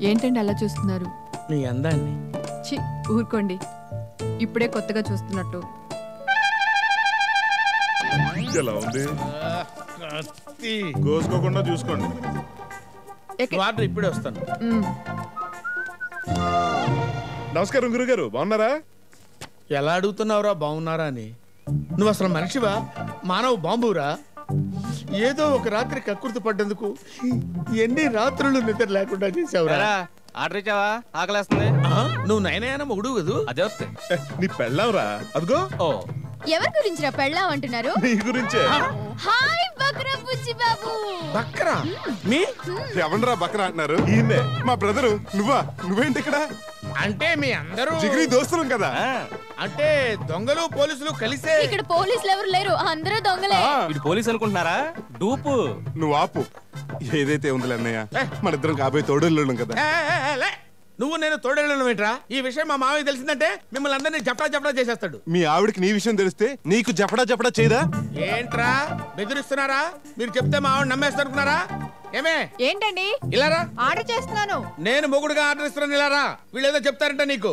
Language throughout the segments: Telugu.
ఏంటండి అలా చూస్తున్నారు నీ అందాన్ని చి ఊరుకోండి ఇప్పుడే కొత్తగా చూస్తున్నట్టు ఎలా ఉంది కత్తి. కోసుకోకుండా చూసుకోండి ఎక్క- వాటర్ ఇప్పుడే వస్తాను మ్, నమస్కారం గురుగారు బాగున్నారా ఎలా అడుగుతున్నావురా బాగున్నారా అని నువ్వు అసలు మనిషివా మానవ బాంబురా ఏదో ఒక రాత్రి కక్కుర్తి పడ్డందుకు ఎన్ని రాత్రులు నిద్ర లేకుండా చేసావురా ఎరా, ఆర్డర్ ఇచ్చావా ఆకలేస్తుంది ఆ? నువ్వు నైనా మొగుడు కదూ అదే వస్తే ఏ, నీ పెళ్ళాంరా అదిగో ఓ ఎవరి గురించి రా పెళ్ళాం అంటున్నారు నీ గురించే హాయ్ బక్రా బుజ్జి బాబు బక్కరా మీ ఎవనరా బక్కన అంటున్నారు ఈయన్నే మా బ్రదరు నువ్వా నువ్వేంటి ఇక్కడ అంటే మీ అందరూ జిగిరి దోస్తులం కదా ఆ, అంటే దొంగలు పోలీసులు కలిసే ఇక్కడ పోలీసులు ఎవరు లేరు అందరూ దొంగలే ఆ, ఇటు పోలీస్ అనుకుంటున్నారా డూపు నువ్వు ఆపు ఏదైతే ఉందిలే అన్నయ్య మన ఇద్దరం కాబోయే తోడుల్లుండం కదా ఏ, ఏ, ఏ, లే. నువ్వు నేను తోడేళ్ళను ఏంట్రా ఈ విషయం మా మామయ్య తెలిసిందంటే మిమ్మల్ని అందరినీ జపడా జపడా చేసేస్తాడు మీ ఆవిడకి నీ విషయం తెలిస్తే నీకు జపడా జపడా చేయదా ఏంట్రా బెదిరిస్తున్నారా మీరు చెప్తే మా ఆవిడ నమ్మేస్తానుకున్నారా ఏమే ఏంటండి ఇలారా ఆర్డర్ చేస్తున్నాను నేను మొగుడుగా ఆర్డర్ ఇస్తున్నాను ఇలారా వీళ్ళు ఏదో చెప్తారంట నీకు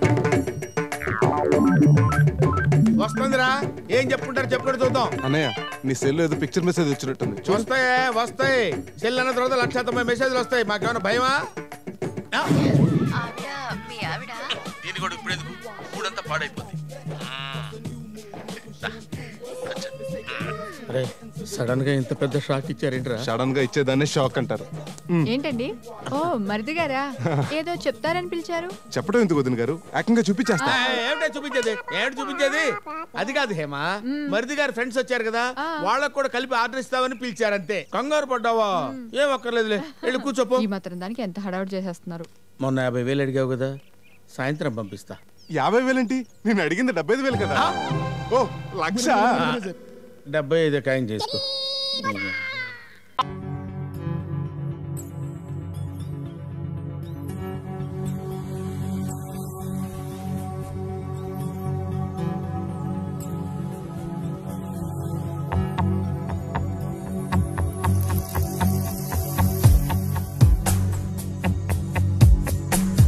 వస్తుందిరా ఏం చెప్పుకుంటారు చెప్పుకుంటూ చూద్దాం అన్నయ్య నీ సెల్ ఏదో పిక్చర్ మెసేజ్ వచ్చినట్టుంది చూ వస్తాయి వస్తాయి సెల్ అన్న తర్వాత లక్ష తొంభై మెసేజ్లు వస్తాయి మాకేమైనా భయమా ఆ? దీని కూడా ఇప్పుడు ఎందుకు మూడంతా పాడైపోతుంది అరే సడన్ గా ఇంత పెద్ద షాక్ ఇచ్చారేంట్రా సడన్ గా ఇచ్చేదాన్ని షాక్ అంటారు ఏంటండి ఓ మరిది గారా ఏదో చెప్తారని పిలిచారు చెప్పడం ఎందుకు వదిన గారు ఏకంగా చూపించేస్తా ఆ, ఏమిటో చూపించేది ఏమిటి చూపించేది అది కాదు హేమా మరిది గారి ఫ్రెండ్స్ వచ్చారు కదా వాళ్ళకు కూడా కలిపి ఆర్డర్ ఇస్తామని పిలిచారంతే కంగారు పడ్డావా ఏం ఒక్కర్లేదులే వెళ్ళి కూర్చోపో ఈ మాత్రం దానికి ఎంత హడావుడి చేసేస్తున్నారు మొన్న యాభై వేలు అడిగావు కదా సాయంత్రం పంపిస్తా యాభై వేలేంటి నేను అడిగింది డెబ్బై ఐదు వేలు కదా ఓ లక్ష డెబ్బై ఐదు ఖాయం చేసుకో